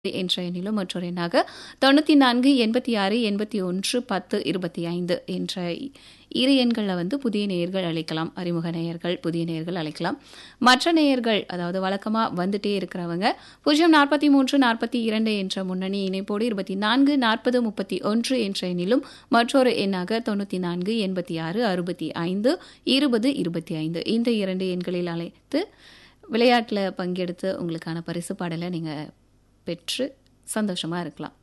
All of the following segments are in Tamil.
என்ற எண்ணிலும் மற்றொரு எண்ணாக தொண்ணூற்றி நான்கு எண்பத்தி ஆறு எண்பத்தி ஒன்று பத்து இருபத்தி ஐந்து என்ற இரு எண்களில் வந்து புதிய நேயர்கள் அழைக்கலாம் அறிமுக நேயர்கள் புதிய நேயர்கள் அழைக்கலாம் மற்ற நேயர்கள் அதாவது வழக்கமாக வந்துட்டே இருக்கிறவங்க பூஜ்ஜியம் நாற்பத்தி மூன்று நாற்பத்தி இரண்டு என்ற முன்னணி இணைப்போடு இருபத்தி நான்கு நாற்பது முப்பத்தி ஒன்று என்ற எண்ணிலும் மற்றொரு எண்ணாக தொண்ணூற்றி நான்கு எண்பத்தி ஆறு அறுபத்தி ஐந்து இருபது இருபத்தி ஐந்து இந்த இரண்டு எண்களில் அழைத்து விளையாட்டில் பங்கெடுத்து உங்களுக்கான பரிசு பாடலை நீங்கள் பெற்று சந்தோஷமாக இருக்கலாம்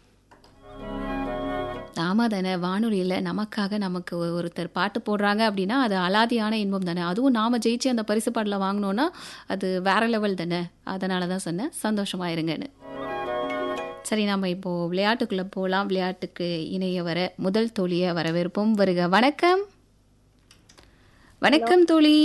ஆமாம் தானே வானொலியில் நமக்காக நமக்கு ஒ- ஒருத்தர் பாட்டு போடுறாங்க அப்படின்னா அது அலாதியான இன்பம் தானே அதுவும் நாம் ஜெயிச்சு அந்த பரிசு பாடலை வாங்கினோன்னா அது வேற லெவல் தானே அதனால தான் சொன்னேன் சந்தோஷமாக இருங்கன்னு சரி நம்ம இப்போ விளையாட்டுக்குள்ளே போகலாம் விளையாட்டுக்கு இணைய வர முதல் தோழியை வரவேற்போம் வருக வணக்கம் வணக்கம் தோழி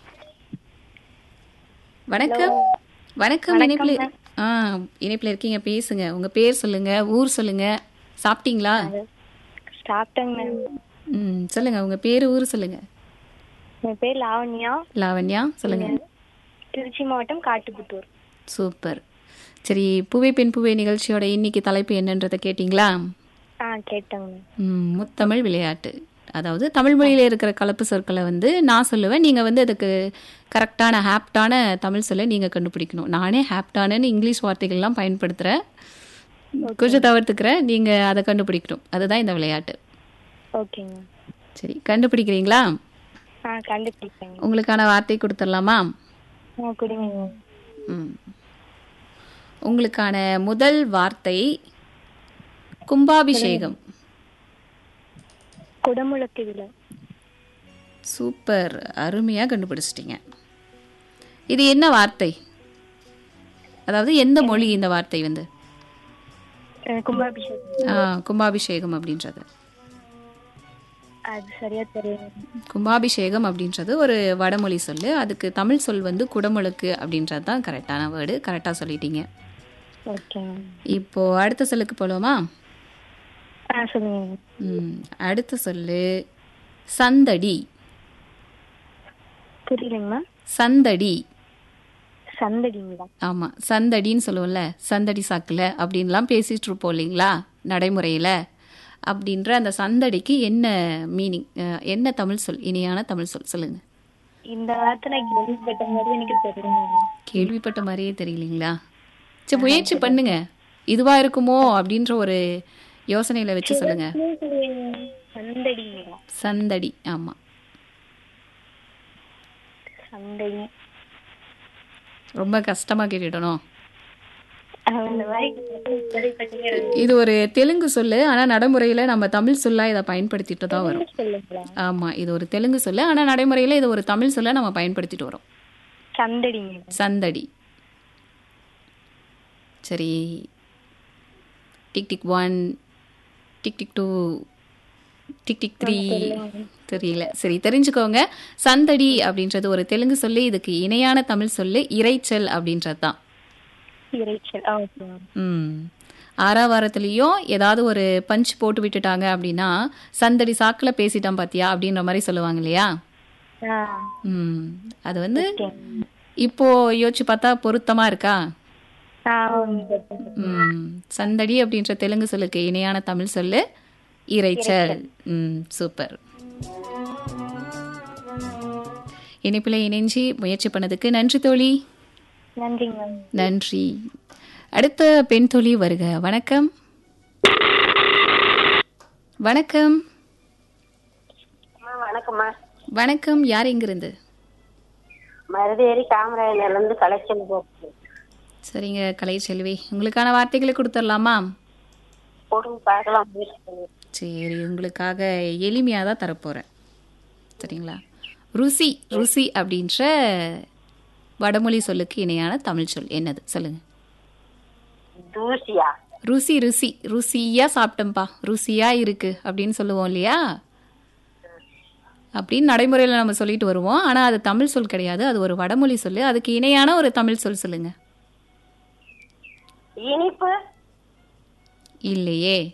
வணக்கம் வணக்கம் இணைப்பில் ஆ இணைப்பில் இருக்கீங்க பேசுங்க உங்க பேர் சொல்லுங்க ஊர் சொல்லுங்க சாப்பிட்டீங்களா சாப்பிட்டேங்க மேம் ம் சொல்லுங்க உங்க பேர் ஊர் சொல்லுங்க என் பேர் லாவண்யா லாவண்யா சொல்லுங்க திருச்சி மாவட்டம் காட்டுப்புத்தூர் சூப்பர் சரி பூவே பெண் பூவே நிகழ்ச்சியோட இன்னைக்கு தலைப்பு என்னன்றதை கேட்டிங்களா ஆ கேட்டேங்க மேம் ம், முத்தமிழ் விளையாட்டு அதாவது தமிழ் மொழியில் இருக்கிற கலப்பு சொற்களை வந்து நான் சொல்லுவேன் நீங்கள் வந்து அதுக்கு கரெக்டான ஹாப்டான தமிழ் சொல்லை நீங்கள் கண்டுபிடிக்கணும் நானே ஹாப்டானன்னு இங்கிலீஷ் வார்த்தைகள்லாம் பயன்படுத்துகிறேன் கொஞ்சம் தவிர்த்துக்கிறேன் நீங்கள் அதை கண்டுபிடிக்கணும் அதுதான் இந்த விளையாட்டு ஓகேங்க சரி கண்டுபிடிக்கிறீங்களா ஆ கண்டுபிடிப்பேங்க உங்களுக்கான வார்த்தை கொடுத்துடலாமா ஆ கொடுங்க மேம் ம். உங்களுக்கான முதல் வார்த்தை கும்பாபிஷேகம் குடமுழக்கு விழா சூப்பர் அருமையாக கண்டுபிடிச்சிட்டீங்க இது என்ன வார்த்தை அதாவது எந்த மொழி இந்த வார்த்தை வந்து அஹ் கும்பாபிஷேகம் ஆ, கும்பாபிஷேகம் அப்படின்றது அது சரியா தெரியும் கும்பாபிஷேகம் அப்படின்றது ஒரு வடமொழி சொல்லு அதுக்கு தமிழ் சொல் வந்து குடமுழுக்கு அப்படின்றது தான் கரெக்டான வேர்டு கரெக்டாக சொல்லிட்டீங்க ஓகேங்க இப்போ அடுத்த சொல்லுக்கு போகலாமா ஆ சொல்லுங்க மேம். ம், அடுத்த சொல்லு சந்தடி புரியலைங்க மேம் சந்தடி சந்தடிங்களா ஆமாம் சந்தடின்னு சொல்லுவோம்ல சந்தடி சாக்கில் அப்படின்லாம் பேசிகிட்டு இருப்போம் இல்லைங்களா நடைமுறையில் அப்படின்ற அந்த சந்தடிக்கு என்ன மீனிங் என்ன தமிழ் சொல் இனியான தமிழ் சொல் சொல்லுங்கள் இந்த வார்த்தை நான் கேள்விப்பட்ட மாதிரி எனக்கு தெரியுங்க கேள்விப்பட்ட மாதிரியே தெரியலீங்களா சரி முயற்சி பண்ணுங்க இதுவாக இருக்குமோ அப்படின்ற ஒரு யோசனையில் வச்சு சொல்லுங்க சந்தடிங்களா சந்தடி ஆமாம் சந்தடி ரொம்ப கஷ்டமாக கேட்டுட்டணும் அந்த மாதிரி கேள்விப்பட்டதே இல்லை. இது ஒரு தெலுங்கு சொல்லு ஆனால் நடைமுறையில் நம்ம தமிழ் சொல்லாக இதை பயன்படுத்திட்டு தான் வரும் சொல்லுங்களா ஆமாம் இது ஒரு தெலுங்கு சொல்லு ஆனால் நடைமுறையில் இது ஒரு தமிழ் சொல்ல நம்ம பயன்படுத்திட்டு வரோம் சந்தடிங்க சந்தடி சரி tick tick one tick tick two tick tick three தெரியல சரி தெரிஞ்சுக்கோங்க சந்தடி அப்படின்றது ஒரு தெலுங்கு சொல்லு இதுக்கு இணையான தமிழ் சொல்லு இரைச்சல் அப்படின்றது தான் இறைச்சல் ஆ ஓகே மேம் ம் ஆறாம் வாரத்துலேயும் ஏதாவது ஒரு பஞ்ச் போட்டு விட்டுட்டாங்க அப்படின்னா சந்தடி சாக்கில் பேசிட்டான் பாத்தியா அப்படின்ற மாதிரி சொல்லுவாங்க இல்லையா ஆ ம் அது வந்து ஓகே இப்போ யோசிச்சு பார்த்தா பொருத்தமா இருக்கா ஆ ஓகே. ம் சந்தடி அப்படின்ற தெலுங்கு சொல்லுக்கு இணையான தமிழ் சொல்லு இரைச்சல் ம் சூப்பர் இணைப்பில் இணைஞ்சி முயற்சி பண்ணதுக்கு நன்றி தோழி நன்றிங்க மேம் நன்றி அடுத்த பெண் தோழி வருக வணக்கம் வணக்கம் வணக்கம்மா வணக்கம் யார் எங்கிருந்து மருதேரி காமராஜர்ல இருந்து கலெக்ஷன் போகுது சரிங்க கலை செல்வி உங்களுக்கான வார்த்தைகளை கொடுத்துடலாமா போடுங்க பார்க்கலாம் முயற்சி பண்ணி சரி உங்களுக்காக எளிமையாக தான் தரப்போகிறேன் சரிங்களா ருசி ருசி அப்படின்ற வடமொழி சொல்லுக்கு இணையான தமிழ் சொல் என்னது சொல்லுங்க தூசியா ருசி ருசி ருசியாக சாப்பிட்டேன்ப்பா ருசியாக இருக்கு அப்படின்னு சொல்லுவோம் இல்லையா அப்படின்னு நடைமுறையில் நம்ம சொல்லிட்டு வருவோம் ஆனால் அது தமிழ் சொல் கிடையாது அது ஒரு வடமொழி சொல்லு அதுக்கு இணையான ஒரு தமிழ் சொல் சொல்லுங்க இனிப்பு இல்லையே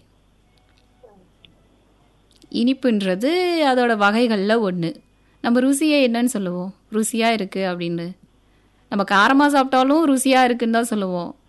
இனிப்புன்றது அதோட வகைகளில் ஒன்று நம்ம ருசியை என்னன்னு சொல்லுவோம் ருசியாக இருக்குது அப்படின்னு நம்ம காரமாக சாப்பிட்டாலும் ருசியாக இருக்குன்னு தான் சொல்லுவோம்